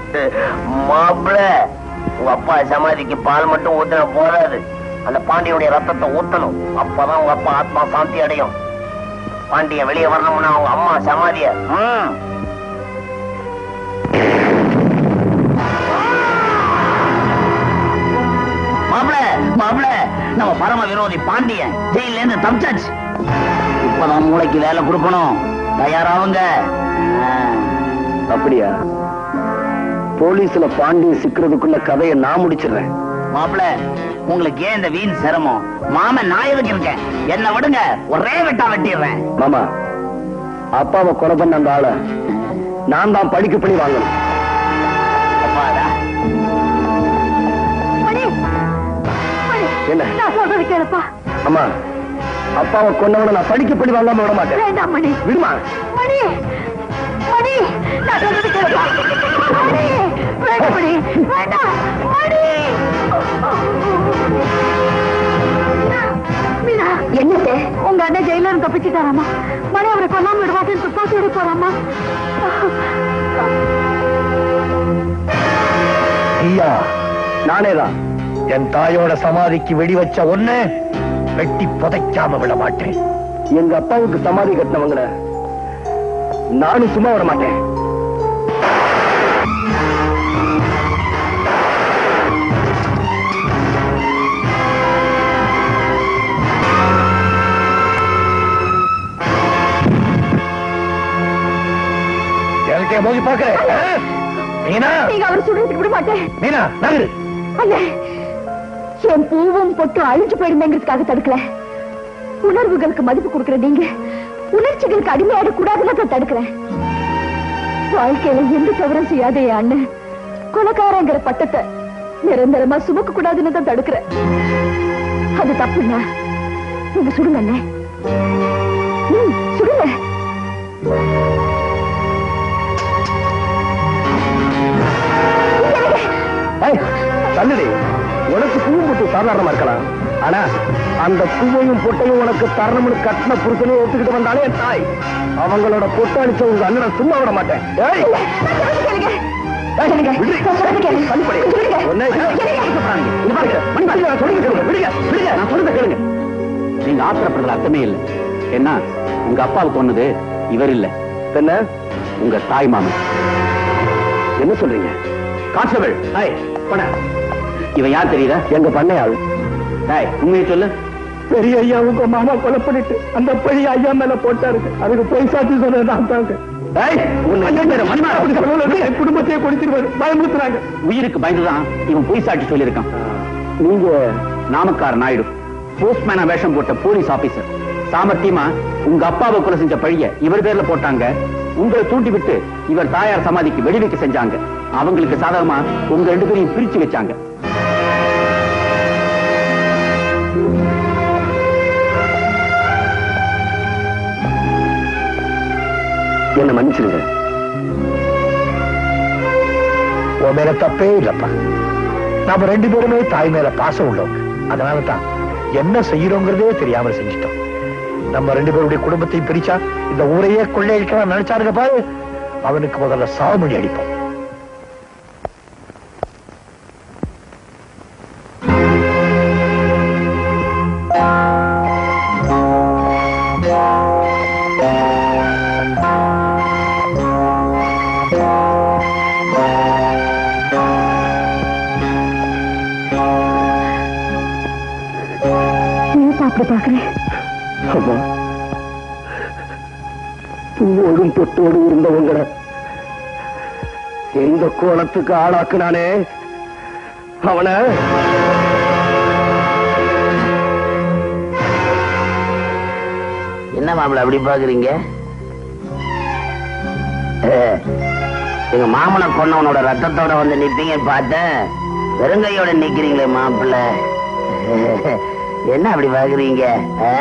மாப்பிள உங்க அப்பா சமாதிக்கு பால் மட்டும் ஊத்துன போதாது அந்த பாண்டியனுடைய ரத்தத்தை ஊத்தணும் அப்பதான் உங்க அப்பா ஆத்மா சாந்தி அடையும் பாண்டியன் வெளியே வரணும்னா அவங்க அம்மா சமாதிய ம். மாப்பிள மாப்பிள நம்ம பரம விரோதி பாண்டியன் ஜெயில இருந்து தப்பிச்சாச்சு இப்பதான் மூளைக்கு வேலை கொடுக்கணும் தயாராவுங்க ஆ. அப்படியா போலீஸ்ல பாண்டியன் சிக்கிறதுக்குள்ள கதையை நான் முடிச்சிடுறேன் மாப்பிள உங்களுக்கு ஏன் இந்த வீண் சிரமம் மாமன் நான் எதுக்கு இருக்கேன் என்ன விடுங்க ஒரே வெட்டா வெட்டிடுறேன் மாமா அப்பாவை கொலை பண்ண அந்த ஆளை நான் தான் படிக்க பண்ணி வாங்கணும் அப்பாடா மணி மணி என்ன? நான் சொல்றது கேளுப்பா அம்மா அப்பாவை கொன்னவனை நான் படிக்க பண்ணி வாங்காம விட மாட்டேன் வேண்டாம் மணி விடுமா மணி மணி நான் சொல்றது கேளுப்பா மணி வேண்டாம் மணி வேண்டாம் மணி மீனா என்னது உங்க அண்ணன் ஜெயில இருந்து தப்பிச்சுட்டாராமா மணி அவரை கொல்லாம விடுவாட்டேன்னு துப்பாக்கி எடுக்க போறாமா ஐயா நானே தான் என் தாயோட சமாதிக்கு வெடி வச்ச ஒண்ணு வெட்டி புதைக்காம விட மாட்டேன் எங்க அப்பாவுக்கு சமாதி கட்டினவங்கள நானும் சும்மா விட மாட்டேன் எனக்கே மோதி பாக்குறேன் மீனா நீங்க அவரை சுடுறதுக்கு விட மாட்டேன் மீனா நகரு அண்ணே என் பூவும் பொட்டும் அழிஞ்சு போயிருந்தேங்கிறதுக்காக தடுக்கல உணர்வுகளுக்கு மதிப்பு கொடுக்கிற நீங்க உணர்ச்சிகளுக்கு அடிமையாட கூடாதுன்னு தான் தடுக்கிறேன் வாழ்க்கையில எந்த தவறும் செய்யாத என் அண்ணன் கொலைக்காரங்கிற பட்டத்தை நிரந்தரமா சுமக்க கூடாதுன்னு தான் தடுக்கிறேன் அது தப்புண்ணா நீங்க சுடுங்க அண்ணே ம், சுடுங்க ஏய், தள்ளுடி உனக்கு பூவும் பொட்டு சாதாரணமா இருக்கலாம் ஆனா அந்த பூவையும் பொட்டையும் உனக்கு தரணும்னு கட்டின புருஷனே ஒத்துக்கிட்டு வந்தாலே என் தாய் அவங்களோட பொட்டு அடிச்ச உங்க அண்ணனை சும்மா விட மாட்டேன் ஏய், ஏய், விடுடி. தள்ளுபடி. உன்னை- இங்க பாருங்க, மணி பாருங்க, நான் சொல்றதை கேளுங்க, விடுங்க, விடுங்க, நான் சொல்றதை கேளுங்க. நீங்க ஆத்திரப்படுறதுல அர்த்தமே இல்லை என்ன உங்க அப்பாவுக்கு கொன்னது இவர் இல்ல என்ன உங்க தாய் மாமன் என்ன சொல்றீங்க கான்ஸ்டபிள் ஹாய் போன இவன் யார் தெரியுதா எங்க பண்ணையாள் ஹாய் உண்மையை சொல்லு பெரிய ஐயா உங்க மாமா கொலை பண்ணிட்டு அந்த பழி ஐயா மேல போட்டாருக்கு அதுக்கு போய் சாட்சி சொன்னது நான் தாங்க ஏய், உன் ஐயா பேரு மணிமா. என் குடும்பத்தையே கொடுத்துருவாரு பயமுறுத்துறாங்க உயிருக்கு பயந்துதான் இவன் பொய் சாட்சி சொல்லியிருக்கான் நீங்க நாமக்கார் நாயுடு போஸ்ட்மேனா வேஷம் போட்ட போலீஸ் ஆபீசர் சாமர்த்தியமா உங்க அப்பாவை கொலை செஞ்ச பழிய இவர் பேர்ல போட்டாங்க உங்களை தூண்டி விட்டு இவர் தாயார் சமாதிக்கு வெடி வைக்க செஞ்சாங்க அவங்களுக்கு சாதகமா உங்க ரெண்டு பேரையும் பிரிச்சு வச்சாங்க என்ன மன்னிச்சிருங்க உன் மேல தப்பே இல்லப்பா நாம ரெண்டு பேருமே தாய் மேல பாசம் உள்ளவங்க அதனால தான் என்ன செய்யறோங்கிறதே தெரியாம செஞ்சிட்டோம் நம்ம ரெண்டு பேருடைய குடும்பத்தையும் பிரிச்சா இந்த ஊரையே கொள்ளையடிக்கலாம் நினைச்சாருங்க பாரு அவனுக்கு முதல்ல சாவுமணி அடிப்போம் ஏன் அப்படி பாக்குறேன் அம்மா பூவோடும் பொட்டோடு இருந்தவங்கள எந்த கோலத்துக்கு ஆளாக்குனானே அவனை என்ன மாப்பிள அப்படி பாக்குறீங்க ஏ, எங்க மாமனை கொன்னவனோட ரத்தத்தோட வந்து நிப்பீங்கன்னு பார்த்தேன் வெறுங்கையோட நிக்கிறீங்களே மாப்பிள்ள என்ன அப்படி பாக்குறீங்க ஆ?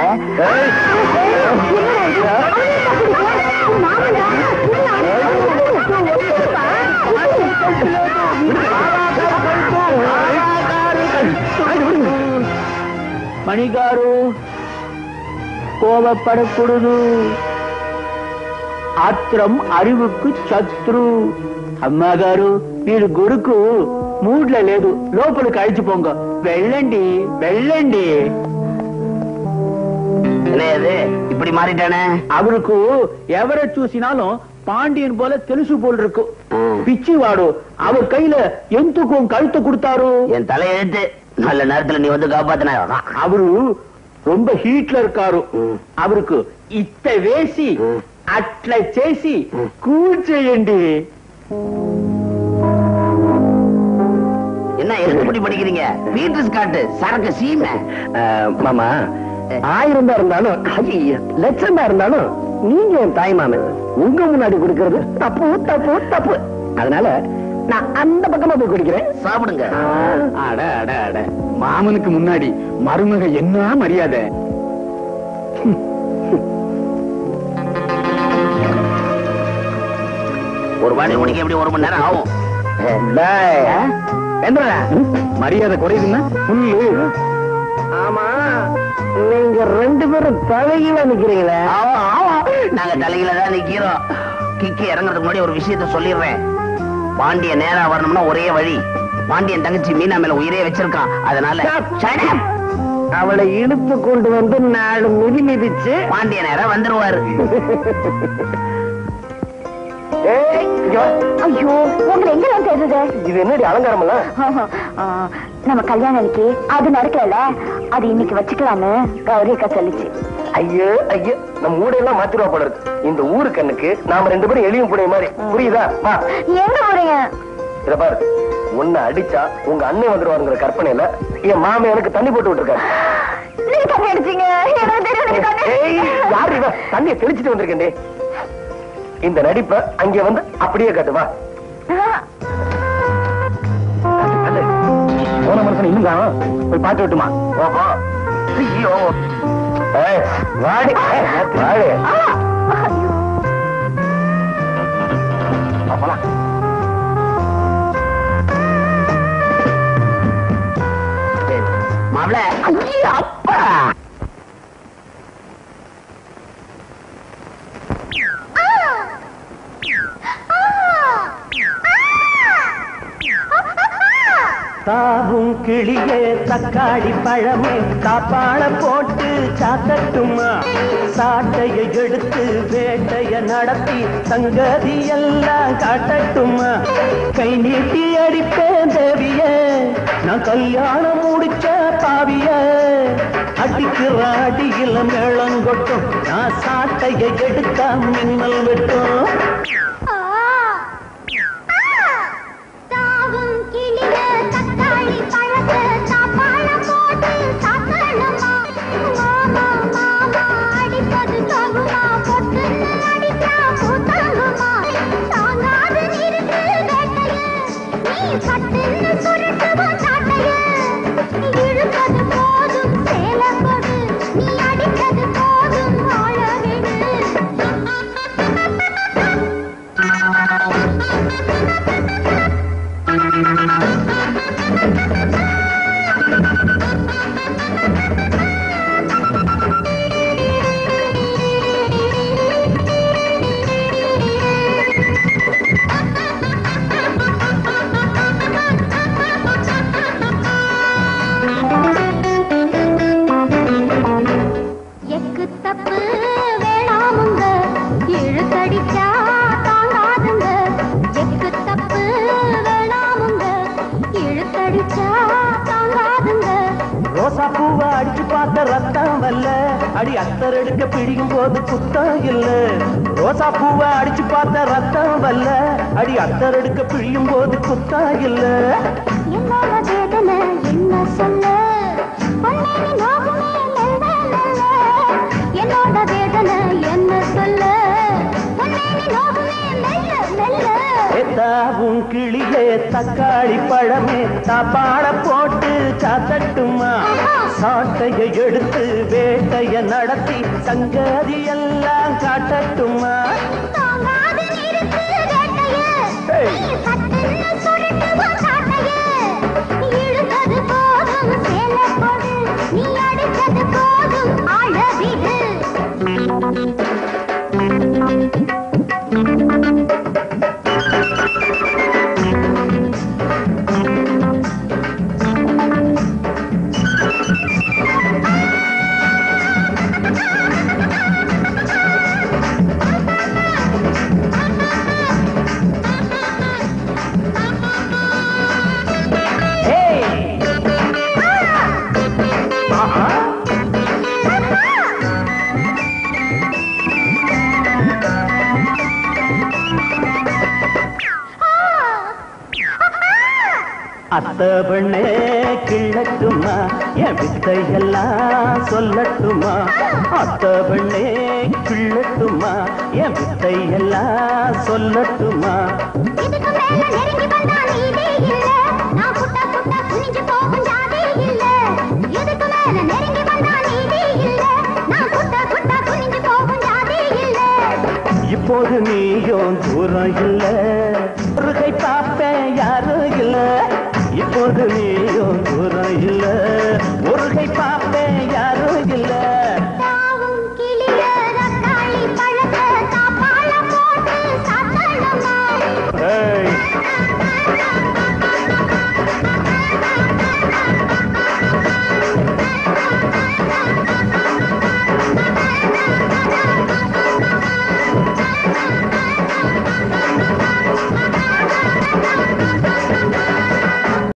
మణిగారు కోపపడకూడదు ఆత్రం అరువుకు శత్రు అమ్మగారు మీరు గురుకు మూడ్ల లేదు లోపలికి అడిచిపోంగ వెళ్ళండి వెళ్ళండి என்ன இது இப்படி மாறிட்டானே அவருக்கு ఎవரை చూసినాலும் పాండియన్ పోல తెలుసు పోల్ ఇருக்கு ம். పిచ్చివాడు அவர் கையில ఎందుకు கழுத்து கொடுத்தாரு என் தலையெழுத்து நல்ல நேரத்துல நீ வந்து காப்பாத்தின அவரு ரொம்ப ஹீட்ல இருக்காரு ம். அவருக்கு ఇత్త వేసి ம். అట్లా చేసి కూర్చేయండి என்ன எப்படி படிக்கிறீங்க பீட்ரஸ் காட்டு சரக்கு சீமை மாமா ஆயிரம் தான் இருந்தாலும் ஐய, லட்சம் தான் இருந்தாலும் நீங்க என் தாய் மாமன் உங்க முன்னாடி குடிக்கிறது தப்பு தப்பு தப்பு அதனால நான் அந்த பக்கமா போய் குடிக்கிறேன் சாப்பிடுங்க அட அட அட மாமனுக்கு முன்னாடி மருமக என்ன மரியாதை ஒரு வாடி குடிக்க எப்படி ஒரு மணி நேரம் ஆகும் டேய், என்னடா? மரியாதை குறையுதுன்னா புல்லு ஆமா நீங்க ரெண்டு பேரும் தலையில நிக்கிறீங்களே ஆமா, ஆமா. நாங்க தலையில தான் நிக்கிறோம் கிக்கி இறங்குறதுக்கு முன்னாடி ஒரு விஷயத்த சொல்லிடுறேன் பாண்டிய நேரா வரணும்னா ஒரே வழி பாண்டியன் தங்கச்சி மீனா மேல உயிரே வச்சிருக்கான் அதனால Shut up. அவளை இழுத்து கொண்டு வந்து நாலு மிதி மிதிச்சு பாண்டிய நேரா வந்துருவாரு ஏய், இங்க வா. ஐயோ உங்களை எங்க நான் தேடுறது இது என்னடி அலங்காரம் எல்லாம் ஆ, நம்ம கல்யாணம் அன்னைக்கு அது நடக்கல அது இன்னைக்கு வச்சுக்கலாம்னு கௌரி அக்கா சொல்லிச்சு ஐயோ ஐயோ நம்ம ஊடையெல்லாம் மாத்திருவா போல இருக்கு இந்த ஊரு கண்ணுக்கு நாம ரெண்டு பேரும் எளியும் புடைய மாதிரி புரியுதா வா எங்க போறீங்க இத பாரு உன்னை அடிச்சா உங்க அண்ணன் வந்துருவாருங்கிற கற்பனையில என் மாமன் எனக்கு தண்ணி போட்டு விட்டுருக்காரு நீங்க தண்ணி அடிச்சீங்க எனக்கு தெரியும் நீங்க தண்ணி ஏய், யாரு இவ தண்ணியை தெளிச்சிட்டு வந்திருக்கேன் இந்த நடிப்ப அங்க வந்து அப்படியே காட்டு வா அது, போன மனுஷன் இன்னும் காணோம். போய் பார்த்து விட்டுமா ஓஹோ ஐயோ ஏய், வாடி ஏய், வாடி வா, போலாம். மாப்பிள ஐயோ, அப்பா தாவும் கிளியே தக்காளி பழமே காப்பாள போட்டு சாத்தட்டுமா சாட்டையை எடுத்து வேட்டைய நடத்தி சங்கதி எல்லாம் காட்டட்டுமா கை நீட்டி அடிப்பேன் தேவிய நான் கல்யாணம் முடிச்ச பாவிய அடிக்கிற அடியில மேளங்கொட்டும் நான் சாட்டையை எடுத்தா மின்னல் வெட்டும் தாவும் கிளிய தக்காளி பழத்தை சாப்பாட போட்டு சாத்தணுமா மாமா மாமா அடிப்பது தகுமா பொட்டுன்னு அடிச்சா பூத்தாங்குமா தாங்காது நிறுத்து வேட்டைய நீ பட்டுன்னு சுருட்டுவோம் சாட்டைய இழுப்பது போதும் சேல கொடு நீ அடித்தது போதும் வாழ விடு எக்கு தப்பு வேணாமுங்க இழுத்தடிச்சா தாங்காதுங்க எக்கு தப்பு வேணாமுங்க இழுத்தடிச்சா தாங்காதுங்க ரோசா பூவை அடிச்சு பார்த்த ரத்தம் வல்ல அடி அத்தர் எடுக்க பிடிக்கும் போது குத்தம் இல்ல ரோசா பூவை அடிச்சு பார்த்த ரத்தம் வல்ல அடி அத்தர் எடுக்க பிழியும் போது குத்தம் இல்ல என்னோட வேதனை என்ன சொல்ல பொன்னே நீ நோகுமே மெல்ல மெல்ல என்னோட வேதனை என்ன சொல்ல பொன்னே நீ நோகுமே மெல்ல மெல்ல ஏத்தாவும் கிளியே தக்காளி பழமே சாப்பாட போட்டு சாத்தட்டுமா சாட்டையை எடுத்து வேட்டைய நடத்தி சங்கதி எல்லாம் காட்டட்டுமா தாங்காது நிறுத்து வேட்டைய நீ சட்டுன்னு சுருட்டுவோம் சாட்டைய இழுத்தது போதும் சேல கொடு நீ அடித்தது போதும் ஆழ விடு அத்த பெண்ணே கிள்ளட்டுமா என் வித்தையெல்லாம் சொல்லட்டுமா அத்த பெண்ணே கிள்ளட்டுமா என் வித்தையெல்லாம் சொல்லட்டுமா இதுக்கு மேல நெருங்கி வந்தா நீதி இல்ல நான் புட்டா புட்டா குனிஞ்சு போகும் ஜாதி இல்ல இதுக்கு மேல நெருங்கி வந்தா நீதி இல்ல நான் புட்டா புட்டா குனிஞ்சு போகும் ஜாதி இல்ல இப்போது நீயும் தூரம் இல்ல